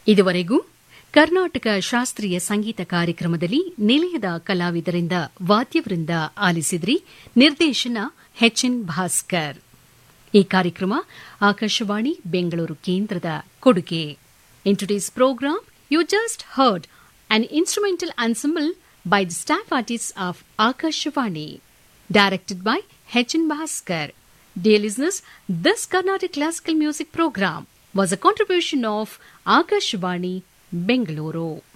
ಇದುವರೆಗೂ ಕರ್ನಾಟಕ ಶಾಸ್ತ್ರೀಯ ಸಂಗೀತ ಕಾರ್ಯಕ್ರಮದಲ್ಲಿ ನಿಲಯದ ಕಲಾವಿದರಿಂದ ವಾದ್ಯವೃಂದ ಆಲಿಸಿದ್ರಿ ನಿರ್ದೇಶನ ಎಚ್ಎನ್ ಭಾಸ್ಕರ್ ಈ ಕಾರ್ಯಕ್ರಮ ಆಕಾಶವಾಣಿ ಬೆಂಗಳೂರು ಕೇಂದ್ರದ ಕೊಡುಗೆ in today's program you just heard an instrumental ensemble by the staff artists of Akashvani, directed by H.N. Bhaskar. Dear listeners, this Carnatic classical music program was a contribution of Akashvani, Bengaluru.